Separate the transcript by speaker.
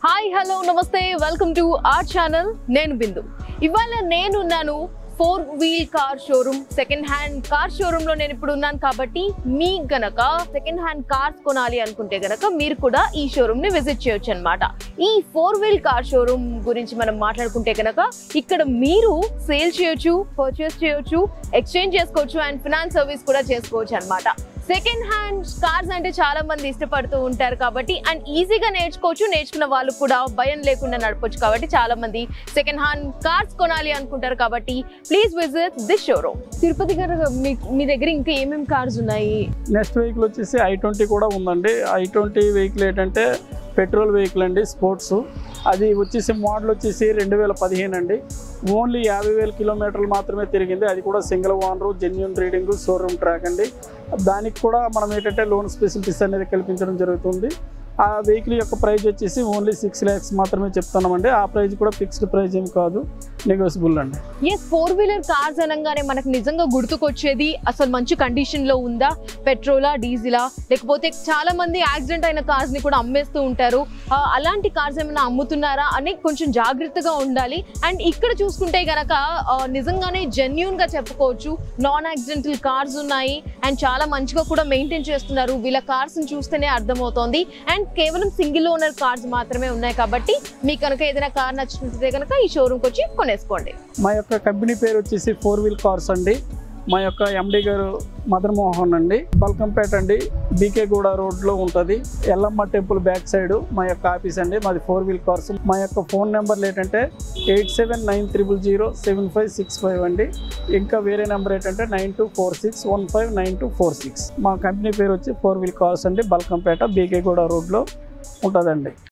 Speaker 1: hi hello నమస్తే welcome to our channel నేను బిందు ఇవాళ నేనున్నాను four wheel car showroom second hand car showroom లో నేను ఇప్పుడు ఉన్నాను కాబట్టి మీ గనక సెకండ్ హ్యాండ్ కార్స్ కొనాలి అనుకుంటే గనక మీరు కూడా ఈ షోరూమ్ ని విజిట్ చేయొచ్చు అనమాట ఈ ఫోర్ వీల్ కార్ షోరూమ్ గురించి మనం మాట్లాడుకుంటే గనక ఇక్కడ మీరు సేల్ చేయొచ్చు పర్చేస్ చేయొచ్చు ఎక్స్చేంజ్ చేసుకోవచ్చు అండ్ ఫినాన్స్ సర్వీస్ కూడా చేసుకోవచ్చు అన్నమాట సెకండ్ హ్యాండ్ కార్స్ అంటే చాలా మంది ఇష్టపడుతూ ఉంటారు కాబట్టి అండ్ ఈజీగా నేర్చుకోవచ్చు నేర్చుకున్న వాళ్ళు కూడా భయం లేకుండా నడపొచ్చు కాబట్టి చాలా మంది సెకండ్ హ్యాండ్ కార్స్ కొనాలి అనుకుంటారు కాబట్టి please visit this showroom Tirupati గారు మీ మీ దగ్గర ఇంకా ఏమేమి కార్స్ ఉన్నాయి
Speaker 2: నెక్స్ట్ వెహికల్ వచ్చేసి ఐ ట్వంటీ కూడా ఉందండి ఐ ట్వంటీ వెహికల్ ఏంటంటే పెట్రోల్ వెహికల్ అండి స్పోర్ట్స్ అది వచ్చేసి మోడల్ వచ్చేసి రెండు వేల పదిహేను అండి ఓన్లీ యాభై వేల కిలోమీటర్లు మాత్రమే తిరిగింది అది కూడా single owner genuine reading showroom track అండి దానికి కూడా మనం ఏంటంటే లోన్ ఫెసిలిటీస్ అనేది కల్పించడం జరుగుతుంది ఆ వెహికల్ యొక్క ప్రైస్ వచ్చేసి ఓన్లీ సిక్స్ ల్యాక్స్ మాత్రమే చెప్తున్నామండి ఆ ప్రైస్ కూడా ఫిక్స్డ్ ప్రైస్ ఏం కాదు నెగోసిబుల్ అండి
Speaker 1: ఎస్ ఫోర్ వీలర్ కార్స్ అనగానే మనకు నిజంగా గుర్తుకొచ్చేది అసలు మంచి కండిషన్ లో ఉందా పెట్రోలా డీజిలా లేకపోతే చాలా మంది యాక్సిడెంట్ అయిన కార్స్ ని కూడా అమ్మేస్తూ ఉంటారు ఆ, అలాంటి కార్స్ ఏమైనా అమ్ముతున్నారా అని కొంచెం జాగ్రత్తగా ఉండాలి అండ్ ఇక్కడ చూసుకుంటే గనక ఆ, నిజంగానే జెన్యున్ గా చెప్పుకోవచ్చు నాన్ యాక్సిడెంటల్ కార్స్ ఉన్నాయి అండ్ చాలా మంచిగా కూడా మెయింటైన్ చేస్తున్నారు వీళ్ళ కార్స్ ని చూస్తేనే అర్థమవుతోంది అండ్ కేవలం సింగిల్ ఓనర్ కార్స్ మాత్రమే ఉన్నాయి కాబట్టి మీకు కనుక ఏదైనా కార్ నచ్చినట్లయితే కనుక ఈ షోరూమ్కి వచ్చి కొనేసుకోండి
Speaker 2: మా యొక్క కంపెనీ పేరు వచ్చేసి ఫోర్ వీల్ కార్స్ అండి మా యొక్క ఎండి గారు మదన్ మోహన్ అండి బల్కంపేట అండి బీకేగూడ రోడ్లో ఉంటుంది ఎల్లమ్మ టెంపుల్ బ్యాక్ సైడ్ మా యొక్క ఆఫీస్ అండి మాది ఫోర్ వీల్ కార్స్ మా యొక్క ఫోన్ నెంబర్లు ఏంటంటే eight seven nine triple zero seven five six five అండి ఇంకా వేరే నెంబర్ ఏంటంటే nine two four six one five nine two four six మా కంపెనీ పేరు వచ్చి ఫోర్ వీల్ కార్స్ అండి బల్కంపేట బీకేగూడ రోడ్లో ఉంటుందండి